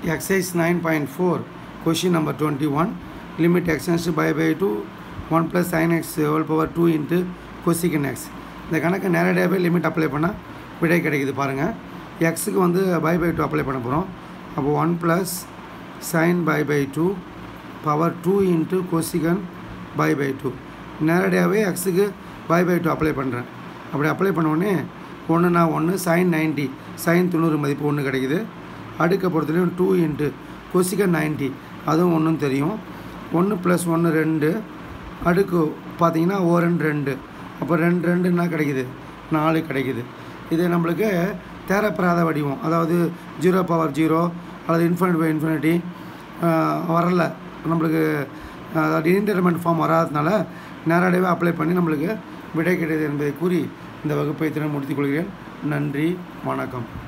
exercise 9.4 question number 21 limit x tends to by by to 1 plus sin x whole power 2 into cosecant x இந்த கணக்கை நேரடியாகவே limit apply பண்ணால் விடை கிடைக்குது பாருங்கள் எக்ஸுக்கு வந்து பை பை டூ அப்ளை பண்ண போகிறோம் அப்போ one plus sine pi by two power two into cosecant pi by two நேரடியாகவே எக்ஸுக்கு பை பை டூ அப்ளை பண்ணுறேன் அப்படி அப்ளை பண்ண உடனே ஒன்றுனா ஒன்று சைன் நைன்ட்டி சைன் தொண்ணூறு மதிப்பு ஒன்று கிடைக்குது அடுக்க பொறுத்தலையும் டூ இன்ட்டு கொசிகன் நைன்ட்டி அதுவும் ஒன்றும் தெரியும் ஒன்று ப்ளஸ் ஒன்று ரெண்டு அடுக்கு பார்த்தீங்கன்னா ஓ ரெண்டு ரெண்டு அப்போ ரெண்டு ரெண்டுன்னா கிடைக்குது நாலு கிடைக்குது இது நம்மளுக்கு தேரப்பெறாத வடிவம் அதாவது ஜீரோ பவர் ஜீரோ அல்லது இன்ஃபினிட் பை இன்ஃபினிட்டி வரல நம்மளுக்கு அதாவது இன்டர்மெண்ட் ஃபார்ம் வராததுனால நேரடியாக அப்ளை பண்ணி நம்மளுக்கு விடை கிடையாது என்பதை கூறி இந்த வகுப்பை தினம் முடித்துக் கொள்கிறேன் நன்றி வணக்கம்